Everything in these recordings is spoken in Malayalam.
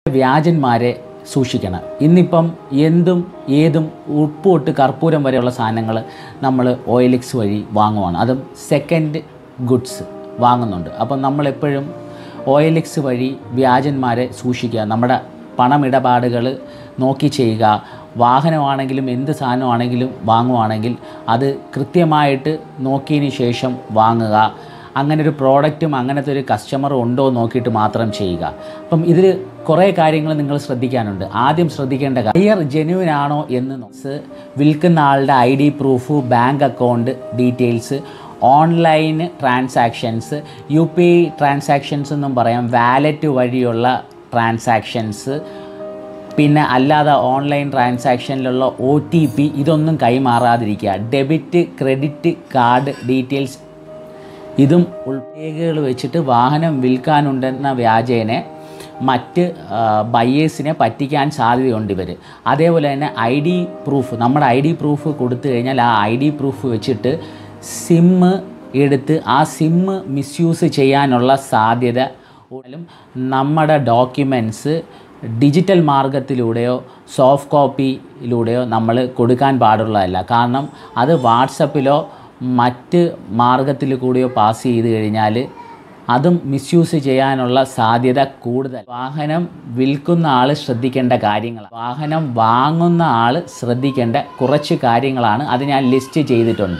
വ്യാജന്മാരെ സൂക്ഷിക്കണം ഇന്നിപ്പം എന്തും ഏതും ഉപ്പ് തൊട്ട് കർപ്പൂരം വരെയുള്ള സാധനങ്ങൾ നമ്മൾ ഓയിലിക്സ് വഴി വാങ്ങുവാണ് അതും സെക്കൻഡ് ഗുഡ്സ് വാങ്ങുന്നുണ്ട് അപ്പം നമ്മളെപ്പോഴും ഓയിലിക്സ് വഴി വ്യാജന്മാരെ സൂക്ഷിക്കുക നമ്മുടെ പണമിടപാടുകൾ നോക്കി ചെയ്യുക വാഹനമാണെങ്കിലും എന്ത് സാധനമാണെങ്കിലും വാങ്ങുവാണെങ്കിൽ അത് കൃത്യമായിട്ട് നോക്കിയതിന് ശേഷം വാങ്ങുക അങ്ങനെ ഒരു പ്രോഡക്റ്റും അങ്ങനത്തെ ഒരു കസ്റ്റമറും ഉണ്ടോ എന്ന് നോക്കിയിട്ട് മാത്രം ചെയ്യുക അപ്പം ഇതിൽ കുറേ കാര്യങ്ങൾ നിങ്ങൾ ശ്രദ്ധിക്കാനുണ്ട് ആദ്യം ശ്രദ്ധിക്കേണ്ട ബയർ ജെന്യൂൻ ആണോ എന്ന് നോക്ക് വിൽക്കുന്ന ആളുടെ I D proof bank account details online transactions U P I transactions എന്നും പറയാം വാലറ്റ് വഴിയുള്ള ട്രാൻസാക്ഷൻസ് പിന്നെ അല്ലാതെ ഓൺലൈൻ ട്രാൻസാക്ഷനിലുള്ള ഒ ടി പി ഇതൊന്നും കൈമാറാതിരിക്കുക ഡെബിറ്റ് ക്രെഡിറ്റ് കാർഡ് ഡീറ്റെയിൽസ് ഇതും ഉൾരേഖകൾ വെച്ചിട്ട് വാഹനം വിൽക്കാനുണ്ടെന്ന വ്യാജേനെ മറ്റ് ബയേഴ്സിനെ പറ്റിക്കാൻ സാധ്യതയുണ്ട് ഇവർ അതേപോലെ തന്നെ ഐ ഡി പ്രൂഫ് നമ്മുടെ ഐ ഡി പ്രൂഫ് കൊടുത്തു കഴിഞ്ഞാൽ ആ ഐ ഡി പ്രൂഫ് വെച്ചിട്ട് സിമ്മ് എടുത്ത് ആ സിമ്മ് മിസ്യൂസ് ചെയ്യാനുള്ള സാധ്യത കൂടുതലും നമ്മുടെ ഡോക്യുമെൻറ്റ്സ് ഡിജിറ്റൽ മാർഗത്തിലൂടെയോ സോഫ്റ്റ് കോപ്പിയിലൂടെയോ നമ്മൾ കൊടുക്കാൻ പാടുള്ളതല്ല കാരണം അത് വാട്സപ്പിലോ മറ്റ് മാർഗത്തിൽ കൂടിയോ പാസ് ചെയ്ത് കഴിഞ്ഞാൽ അതും മിസ്യൂസ് ചെയ്യാനുള്ള സാധ്യത കൂടുതൽ വാഹനം വിൽക്കുന്ന ആൾ ശ്രദ്ധിക്കേണ്ട കാര്യങ്ങൾ വാഹനം വാങ്ങുന്ന ആൾ ശ്രദ്ധിക്കേണ്ട കുറച്ച് കാര്യങ്ങളാണ് അത് ഞാൻ ലിസ്റ്റ് ചെയ്തിട്ടുണ്ട്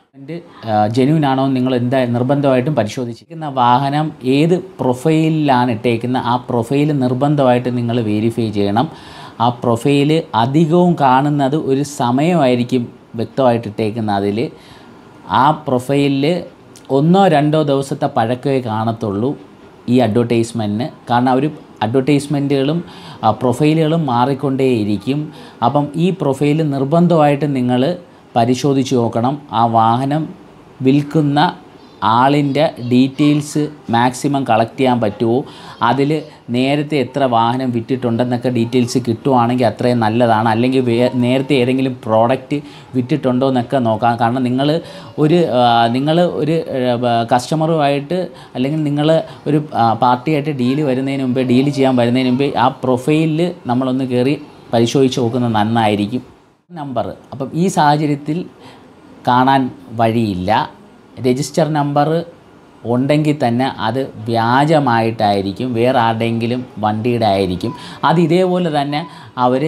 ജെന്യൂൻ ആണോ എന്ന് നിങ്ങൾ എന്താ നിർബന്ധമായിട്ടും പരിശോധിച്ചിരിക്കുന്ന വാഹനം ഏത് പ്രൊഫൈലിലാണ് ഇട്ടേക്കുന്നത് ആ പ്രൊഫൈൽ നിർബന്ധമായിട്ട് നിങ്ങൾ വെരിഫൈ ചെയ്യണം ആ പ്രൊഫൈൽ അധികവും കാണുന്നത് ഒരു സമയമായിരിക്കും വ്യക്തമായിട്ട് ഇട്ടേക്കുന്നത് അതിൽ ആ പ്രൊഫൈലിൽ ഒന്നോ രണ്ടോ ദിവസത്തെ പഴക്കമേ കാണത്തുള്ളൂ ഈ അഡ്വർടൈസ്മെൻറ്റിന് കാരണം അവർ അഡ്വർടൈസ്മെൻറ്റുകളും പ്രൊഫൈലുകളും മാറിക്കൊണ്ടേയിരിക്കും അപ്പം ഈ പ്രൊഫൈൽ നിർബന്ധമായിട്ട് നിങ്ങൾ പരിശോധിച്ച് നോക്കണം ആ വാഹനം വിൽക്കുന്ന ആളിൻ്റെ ഡീറ്റെയിൽസ് മാക്സിമം കളക്ട് ചെയ്യാൻ പറ്റുമോ അതിൽ നേരത്തെ എത്ര വാഹനം വിറ്റിട്ടുണ്ടെന്നൊക്കെ ഡീറ്റെയിൽസ് കിട്ടുവാണെങ്കിൽ അത്രയും നല്ലതാണ് അല്ലെങ്കിൽ വേ നേരത്തെ ഏതെങ്കിലും പ്രോഡക്റ്റ് വിറ്റിട്ടുണ്ടോ എന്നൊക്കെ നോക്കാം കാരണം നിങ്ങൾ ഒരു നിങ്ങൾ ഒരു കസ്റ്റമറുമായിട്ട് അല്ലെങ്കിൽ നിങ്ങൾ ഒരു പാർട്ടിയായിട്ട് ഡീല് വരുന്നതിന് മുമ്പേ ഡീൽ ചെയ്യാൻ വരുന്നതിന് മുമ്പേ ആ പ്രൊഫൈലിൽ നമ്മളൊന്ന് കയറി പരിശോധിച്ച് നോക്കുന്നത് നന്നായിരിക്കും നമ്പർ അപ്പം ഈ സാഹചര്യത്തിൽ കാണാൻ വഴിയില്ല രജിസ്റ്റർ നമ്പർ ഉണ്ടെങ്കിൽ തന്നെ അത് വ്യാജമായിട്ടായിരിക്കും വേറെ ആരുടെയെങ്കിലും വണ്ടിയുടെ ആയിരിക്കും അത് ഇതേപോലെ തന്നെ അവർ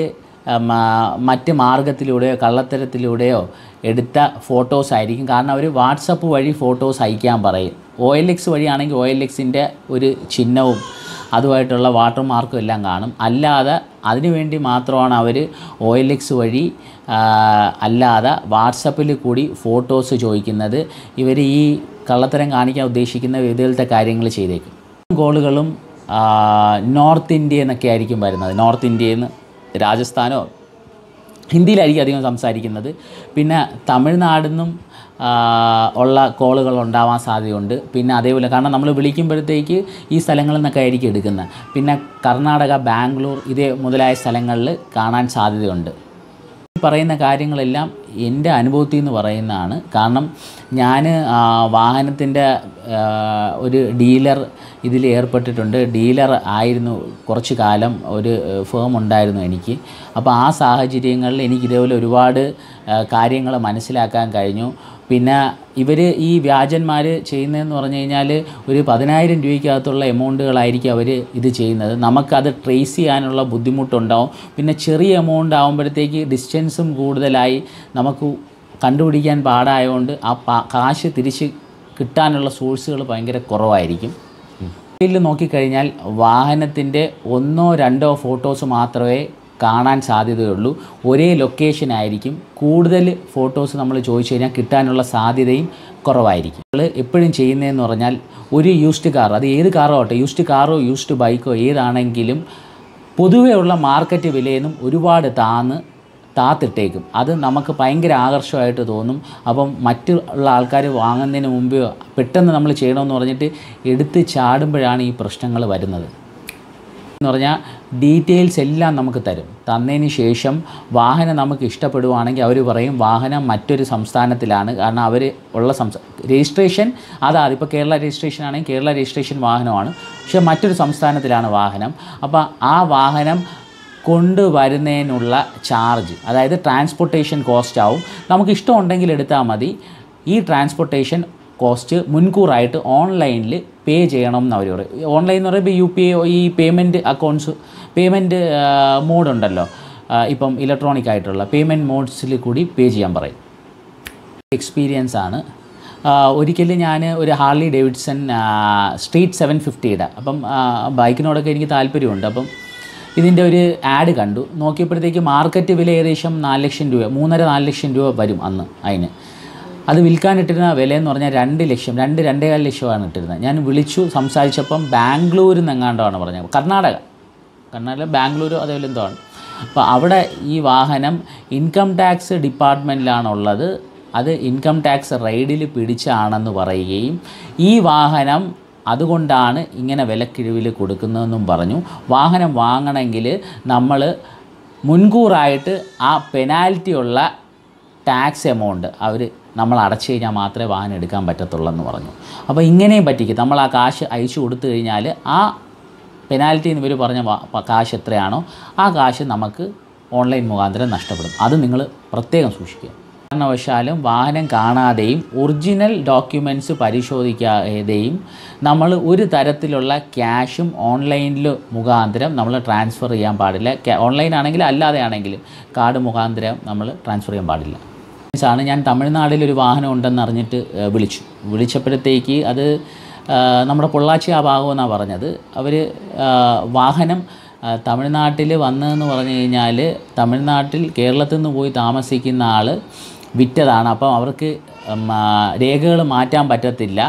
മറ്റ് മാർഗത്തിലൂടെയോ കള്ളത്തരത്തിലൂടെയോ എടുത്ത ഫോട്ടോസ് ആയിരിക്കും കാരണം അവർ വാട്സപ്പ് വഴി ഫോട്ടോസ് അയക്കാൻ പറയും ഒ എൽ എക്സ് വഴിയാണെങ്കിൽ ഒ എൽ എക്സിൻ്റെ ഒരു ചിഹ്നവും അതുമായിട്ടുള്ള വാട്ടർ മാർക്കും എല്ലാം കാണും അല്ലാതെ അതിനു വേണ്ടി മാത്രമാണ് അവർ ഒ എൽ എക്സ് വഴി അല്ലാതെ വാട്സപ്പിൽ കൂടി ഫോട്ടോസ് ചോദിക്കുന്നത് ഇവർ ഈ കള്ളത്തരം കാണിക്കാൻ ഉദ്ദേശിക്കുന്ന വിധത്തിലത്തെ കാര്യങ്ങൾ ചെയ്തേക്കും കോളുകളും നോർത്ത് ഇന്ത്യ എന്നൊക്കെ ആയിരിക്കും വരുന്നത് നോർത്ത് ഇന്ത്യയിൽ നിന്ന് രാജസ്ഥാനോ ഹിന്ദിയിലായിരിക്കും അധികം സംസാരിക്കുന്നത് പിന്നെ തമിഴ്നാടിൽ നിന്നും ഉള്ള കോളുകൾ ഉണ്ടാവാൻ സാധ്യതയുണ്ട് പിന്നെ അതേപോലെ കാരണം നമ്മൾ വിളിക്കുമ്പോഴത്തേക്ക് ഈ സ്ഥലങ്ങളിൽ നിന്നൊക്കെ ആയിരിക്കും എടുക്കുന്നത് പിന്നെ കർണാടക ബാംഗ്ലൂർ ഇതേ മുതലായ സ്ഥലങ്ങളിൽ കാണാൻ സാധ്യതയുണ്ട് ഈ പറയുന്ന കാര്യങ്ങളെല്ലാം എൻ്റെ അനുഭവത്തിൽ നിന്ന് പറയുന്നതാണ് കാരണം ഞാൻ വാഹനത്തിൻ്റെ ഒരു ഡീലർ ഇതിൽ ഏർപ്പെട്ടിട്ടുണ്ട് ഡീലർ ആയിരുന്നു കുറച്ച് കാലം ഒരു ഫേം ഉണ്ടായിരുന്നു എനിക്ക് അപ്പോൾ ആ സാഹചര്യങ്ങളിൽ എനിക്ക് ഇതേപോലെ ഒരുപാട് കാര്യങ്ങൾ മനസ്സിലാക്കാൻ കഴിഞ്ഞു പിന്നെ ഇവർ ഈ വ്യാജന്മാർ ചെയ്യുന്നതെന്ന് പറഞ്ഞു കഴിഞ്ഞാൽ ഒരു പതിനായിരം രൂപയ്ക്കകത്തുള്ള എമൗണ്ടുകളായിരിക്കും അവർ ഇത് ചെയ്യുന്നത് നമുക്കത് ട്രേസ് ചെയ്യാനുള്ള ബുദ്ധിമുട്ടുണ്ടാവും പിന്നെ ചെറിയ എമൗണ്ട് ആകുമ്പോഴത്തേക്ക് ഡിസ്റ്റൻസും കൂടുതലായി നമുക്ക് കണ്ടുപിടിക്കാൻ പാടായതുകൊണ്ട് ആ പാ കാശ് തിരിച്ച് കിട്ടാനുള്ള സോഴ്സുകൾ ഭയങ്കര കുറവായിരിക്കും ഇതിൽ നോക്കിക്കഴിഞ്ഞാൽ വാഹനത്തിൻ്റെ ഒന്നോ രണ്ടോ ഫോട്ടോസ് മാത്രമേ കാണാൻ സാധ്യതയുള്ളൂ ഒരേ ലൊക്കേഷൻ ആയിരിക്കും കൂടുതൽ ഫോട്ടോസ് നമ്മൾ ചോദിച്ചു കഴിഞ്ഞാൽ കിട്ടാനുള്ള സാധ്യതയും കുറവായിരിക്കും നമ്മൾ എപ്പോഴും ചെയ്യുന്നതെന്ന് പറഞ്ഞാൽ ഒരു യൂസ്ഡ് കാർ അത് ഏത് കാറോ ആവട്ടെ യൂസ്ഡ് കാറോ യൂസ്ഡ് ബൈക്കോ ഏതാണെങ്കിലും പൊതുവേ ഉള്ള മാർക്കറ്റ് വിലയെന്നും ഒരുപാട് താന്ന് താത്തിട്ടേക്കും അത് നമുക്ക് ഭയങ്കര ആകർഷമായിട്ട് തോന്നും അപ്പം മറ്റുള്ള ആൾക്കാർ വാങ്ങുന്നതിന് മുമ്പ് പെട്ടെന്ന് നമ്മൾ ചെയ്യണമെന്ന് പറഞ്ഞിട്ട് എടുത്ത് ചാടുമ്പോഴാണ് ഈ പ്രശ്നങ്ങൾ വരുന്നത് എന്ന് പറഞ്ഞാൽ ഡീറ്റെയിൽസ് എല്ലാം നമുക്ക് തരും തന്നതിന് ശേഷം വാഹനം നമുക്ക് ഇഷ്ടപ്പെടുവാണെങ്കിൽ അവർ പറയും വാഹനം മറ്റൊരു സംസ്ഥാനത്തിലാണ് കാരണം അവർ ഉള്ള സംസ്ഥാന രജിസ്ട്രേഷൻ അതാ ഇപ്പോൾ കേരള രജിസ്ട്രേഷൻ ആണെങ്കിൽ കേരള രജിസ്ട്രേഷൻ വാഹനമാണ് പക്ഷേ മറ്റൊരു സംസ്ഥാനത്തിലാണ് വാഹനം അപ്പോൾ ആ വാഹനം കൊണ്ടുവരുന്നതിനുള്ള ചാർജ് അതായത് ട്രാൻസ്പോർട്ടേഷൻ കോസ്റ്റ് ആവും നമുക്ക് ഇഷ്ടമുണ്ടെങ്കിൽ എടുത്താൽ മതി ഈ ട്രാൻസ്പോർട്ടേഷൻ കോസ്റ്റ് മുൻകൂറായിട്ട് ഓൺലൈനിൽ പേ ചെയ്യണം എന്ന് അവർ പറയും ഓൺലൈൻ എന്ന് പറയുമ്പോൾ യു പി ഐ ഈ പേയ്മെൻറ്റ് അക്കൗണ്ട്സ് പേയ്മെൻറ്റ് മോഡ് ഉണ്ടല്ലോ ആ, ഇപ്പം ഇലക്ട്രോണിക് ആയിട്ടുള്ള പേയ്മെൻറ്റ് മോഡ്സിൽ കൂടി പേ ചെയ്യാൻ പറയും എക്സ്പീരിയൻസ് ആണ് ആ, ഒരിക്കലും ഞാൻ ഒരു ഹാർലി ഡേവിഡ്സൺ ആ, സ്ട്രീറ്റ് സെവൻ ഫിഫ്റ്റിയുടെ അപ്പം ആ, ബൈക്കിനോടൊക്കെ എനിക്ക് താല്പര്യമുണ്ട് അപ്പം ഇതിൻ്റെ ഒരു ആഡ് കണ്ടു നോക്കിയപ്പോഴത്തേക്ക് മാർക്കറ്റ് വില ഏകദേശം നാല് ലക്ഷം രൂപ മൂന്നര നാല് ലക്ഷം രൂപ വരും അന്ന് അതിന് അത് വിൽക്കാനിട്ടിരുന്ന വില എന്ന് പറഞ്ഞാൽ രണ്ട് ലക്ഷം രണ്ട് രണ്ടേകാൽ ലക്ഷമാണ് ഇട്ടിരുന്നത് ഞാൻ വിളിച്ചു സംസാരിച്ചപ്പം ബാംഗ്ലൂരിൽ നിന്ന് എങ്ങാണ്ടാണ് പറഞ്ഞത് കർണാടക കർണാടക ബാംഗ്ലൂർ അതേപോലെ എന്തോ ആണ് അപ്പോൾ അവിടെ ഈ വാഹനം ഇൻകം ടാക്സ് ഡിപ്പാർട്ട്മെൻറ്റിലാണുള്ളത് അത് ഇൻകം ടാക്സ് റെയ്ഡിൽ പിടിച്ചാണെന്ന് പറയുകയും ഈ വാഹനം അതുകൊണ്ടാണ് ഇങ്ങനെ വിലക്കിഴിവിൽ കൊടുക്കുന്നതെന്നും പറഞ്ഞു വാഹനം വാങ്ങണമെങ്കിൽ നമ്മൾ മുൻകൂറായിട്ട് ആ പെനാൽറ്റി ഉള്ള ടാക്സ് എമൗണ്ട് അവർ നമ്മൾ അടച്ചു കഴിഞ്ഞാൽ മാത്രമേ വാഹനം എടുക്കാൻ പറ്റത്തുള്ളൂ എന്ന് പറഞ്ഞു അപ്പോൾ ഇങ്ങനെയും പറ്റിക്കും നമ്മൾ ആ കാശ് അയച്ചു കൊടുത്തു കഴിഞ്ഞാൽ ആ പെനാൽറ്റി എന്ന് ഇവർ പറഞ്ഞ വാ- പ- കാശ് എത്രയാണോ ആ കാശ് നമുക്ക് ഓൺലൈൻ മുഖാന്തരം നഷ്ടപ്പെടും അത് നിങ്ങൾ പ്രത്യേകം സൂക്ഷിക്കുക കാരണവശാലും വാഹനം കാണാതെയും ഒറിജിനൽ ഡോക്യുമെൻറ്റ്സ് പരിശോധിക്കാതെയും നമ്മൾ ഒരു തരത്തിലുള്ള ക്യാഷും ഓൺലൈനിൽ മുഖാന്തരം നമ്മൾ ട്രാൻസ്ഫർ ചെയ്യാൻ പാടില്ല ഓൺലൈൻ ആണെങ്കിലും അല്ലാതെ ആണെങ്കിലും കാർഡ് മുഖാന്തരം നമ്മൾ ട്രാൻസ്ഫർ ചെയ്യാൻ പാടില്ല ആണ് ഞാൻ തമിഴ്നാട്ടിൽ ഒരു വാഹനം ഉണ്ടെന്ന് അറിഞ്ഞിട്ട് ഏഹ്, വിളിച്ചു വിളിച്ചപ്പോഴത്തേക്ക് അത് ഏഹ്, നമ്മുടെ പൊള്ളാച്ചി ആ ഭാഗമെന്നാണ് പറഞ്ഞത് അവർ വാഹനം ആ, തമിഴ്നാട്ടിൽ വന്നതെന്ന് പറഞ്ഞു കഴിഞ്ഞാൽ തമിഴ്നാട്ടിൽ കേരളത്തിൽ നിന്ന് പോയി താമസിക്കുന്ന ആൾ വിറ്റതാണ് അപ്പം അവർക്ക് രേഖകൾ മാറ്റാൻ പറ്റത്തില്ല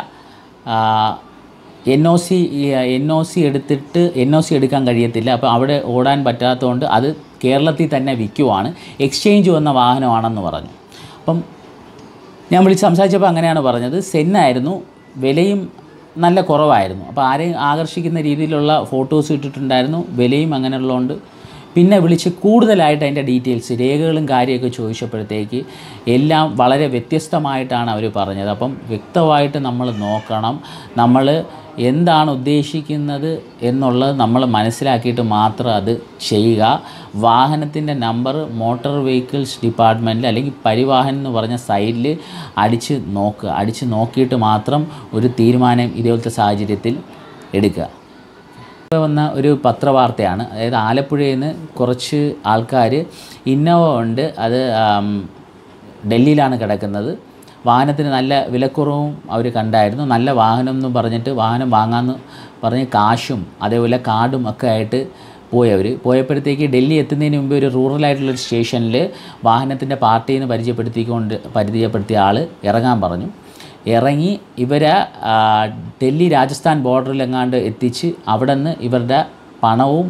N O C N O C എടുത്തിട്ട് എൻ ഒ സി എടുക്കാൻ കഴിയത്തില്ല അപ്പോൾ അവിടെ ഓടാൻ പറ്റാത്തതുകൊണ്ട് അത് കേരളത്തിൽ തന്നെ വിൽക്കുവാണ് എക്സ്ചേഞ്ച് വന്ന വാഹനമാണെന്ന് പറഞ്ഞു അപ്പം ഞാൻ വിളിച്ച് സംസാരിച്ചപ്പോൾ അങ്ങനെയാണ് പറഞ്ഞത് സെന്നായിരുന്നു വിലയും നല്ല കുറവായിരുന്നു അപ്പോൾ ആരെയും ആകർഷിക്കുന്ന രീതിയിലുള്ള ഫോട്ടോസ് ഇട്ടിട്ടുണ്ടായിരുന്നു വിലയും അങ്ങനെയുള്ളതുകൊണ്ട് പിന്നെ വിളിച്ച് കൂടുതലായിട്ട് അതിൻ്റെ ഡീറ്റെയിൽസ് രേഖകളും കാര്യമൊക്കെ ചോദിച്ചപ്പോഴത്തേക്ക് എല്ലാം വളരെ വ്യത്യസ്തമായിട്ടാണ് അവർ പറഞ്ഞത് അപ്പം വ്യക്തമായിട്ട് നമ്മൾ നോക്കണം നമ്മൾ എന്താണ് ഉദ്ദേശിക്കുന്നത് എന്നുള്ളത് നമ്മൾ മനസ്സിലാക്കിയിട്ട് മാത്രം അത് ചെയ്യുക വാഹനത്തിൻ്റെ നമ്പർ മോട്ടോർ വെഹിക്കിൾസ് ഡിപ്പാർട്ട്മെൻറ്റിൽ അല്ലെങ്കിൽ പരിവാഹൻ എന്ന് പറഞ്ഞ സൈഡിൽ അടിച്ച് നോക്കുക അടിച്ച് നോക്കിയിട്ട് മാത്രം ഒരു തീരുമാനം ഇതേപോലത്തെ സാഹചര്യത്തിൽ എടുക്കുക ഇപ്പോൾ വന്ന ഒരു പത്രവാർത്തയാണ് അതായത് ആലപ്പുഴയിൽ നിന്ന് കുറച്ച് ആൾക്കാർ ഇന്നോവ ഉണ്ട് അത് ആം, ഡൽഹിയിലാണ് കിടക്കുന്നത് വാഹനത്തിന് നല്ല വിലക്കുറവും അവർ കണ്ടായിരുന്നു നല്ല വാഹനം എന്ന് പറഞ്ഞിട്ട് വാഹനം വാങ്ങാമെന്ന് പറഞ്ഞ് കാശും അതേപോലെ കാർഡും ഒക്കെ ആയിട്ട് പോയി അവർ പോയപ്പോഴത്തേക്ക് ഡൽഹി എത്തുന്നതിന് മുമ്പ് ഒരു റൂറലായിട്ടുള്ളൊരു സ്റ്റേഷനിൽ വാഹനത്തിൻ്റെ പാർട്ടിയിൽ നിന്ന് പരിചയപ്പെടുത്തിക്കൊണ്ട് പരിചയപ്പെടുത്തിയ ആൾ ഇറങ്ങാൻ പറഞ്ഞു ഇറങ്ങി ഇവരെ ആ, ഡൽഹി രാജസ്ഥാൻ ബോർഡറിൽ എങ്ങാണ്ട് എത്തിച്ച് അവിടെ നിന്ന് ഇവരുടെ പണവും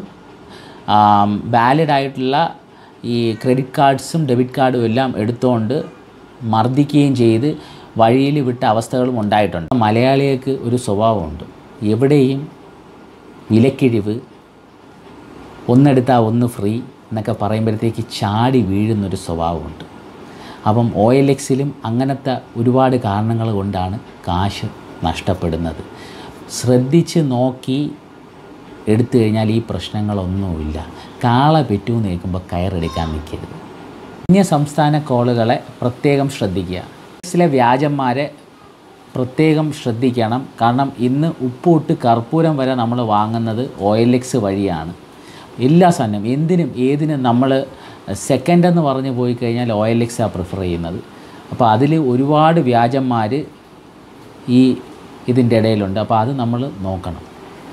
വാലിഡ് ആയിട്ടുള്ള ഈ ക്രെഡിറ്റ് കാർഡ്സും ഡെബിറ്റ് കാർഡും എല്ലാം എടുത്തുകൊണ്ട് മർദ്ദിക്കുകയും ചെയ്ത് വഴിയിൽ വിട്ട അവസ്ഥകളും ഉണ്ടായിട്ടുണ്ട് മലയാളികൾക്ക് ഒരു സ്വഭാവമുണ്ട് എവിടെയും വിലക്കിഴിവ് ഒന്നെടുത്താൽ ഒന്ന് ഫ്രീ എന്നൊക്കെ പറയുമ്പോഴത്തേക്ക് ചാടി വീഴുന്നൊരു സ്വഭാവമുണ്ട് അപ്പം ഒ എൽ എക്സിലും അങ്ങനത്തെ ഒരുപാട് കാരണങ്ങൾ കൊണ്ടാണ് കാശ് നഷ്ടപ്പെടുന്നത് ശ്രദ്ധിച്ച് നോക്കി എടുത്തു കഴിഞ്ഞാൽ ഈ പ്രശ്നങ്ങളൊന്നുമില്ല കാള പെറ്റൂന്ന് കേൾക്കുമ്പോൾ കയറെടുക്കാൻ നിൽക്കരുത് അന്യ സംസ്ഥാന കോളുകളെ പ്രത്യേകം ശ്രദ്ധിക്കുക എക്സിലെ വ്യാജന്മാരെ പ്രത്യേകം ശ്രദ്ധിക്കണം കാരണം ഇന്ന് ഉപ്പൂട്ട് കർപ്പൂരം വരെ നമ്മൾ വാങ്ങുന്നത് ഒ എൽ എക്സ് വഴിയാണ് എല്ലാ സാധനം എന്തിനും ഏതിനും നമ്മൾ സെക്കൻഡ് എന്ന് പറഞ്ഞ് പോയി കഴിഞ്ഞാൽ ഒ എൽ എക്സാണ് പ്രിഫർ ചെയ്യുന്നത് അപ്പോൾ അതിൽ ഒരുപാട് വ്യാജന്മാർ ഈ ഇതിൻ്റെ ഇടയിലുണ്ട് അപ്പോൾ അത് നമ്മൾ നോക്കണം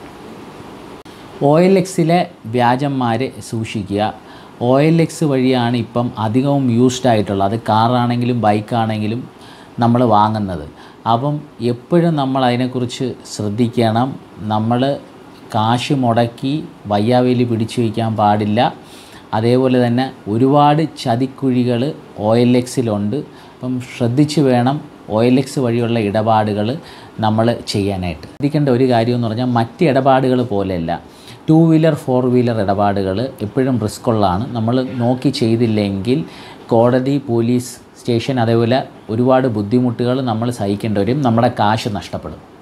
ഒ എൽ എക്സിലെ വ്യാജന്മാരെ സൂക്ഷിക്കുക ഒ എൽ എക്സ് വഴിയാണ് ഇപ്പം അധികവും യൂസ്ഡ് ആയിട്ടുള്ളത് അത് കാറാണെങ്കിലും ബൈക്കാണെങ്കിലും നമ്മൾ വാങ്ങുന്നത് അപ്പം എപ്പോഴും നമ്മൾ അതിനെക്കുറിച്ച് ശ്രദ്ധിക്കണം നമ്മൾ കാശ് മുടക്കി വയ്യാവേലി പിടിച്ചു വയ്ക്കാൻ പാടില്ല അതേപോലെ തന്നെ ഒരുപാട് ചതിക്കുഴികൾ ഒ എൽ എക്സിലുണ്ട് അപ്പം ശ്രദ്ധിച്ച് വേണം ഒ എൽ എക്സ് വഴിയുള്ള ഇടപാടുകൾ നമ്മൾ ചെയ്യാനായിട്ട് ശ്രദ്ധിക്കേണ്ട ഒരു കാര്യം എന്ന് പറഞ്ഞാൽ മറ്റ് ഇടപാടുകൾ പോലെയല്ല ടു വീലർ ഫോർ വീലർ ഇടപാടുകൾ എപ്പോഴും റിസ്ക് ഉള്ളതാണ് നമ്മൾ നോക്കി ചെയ്തില്ലെങ്കിൽ കോടതി പോലീസ് സ്റ്റേഷൻ അതേപോലെ ഒരുപാട് ബുദ്ധിമുട്ടുകൾ നമ്മൾ സഹിക്കേണ്ടി വരും നമ്മുടെ കാശ് നഷ്ടപ്പെടും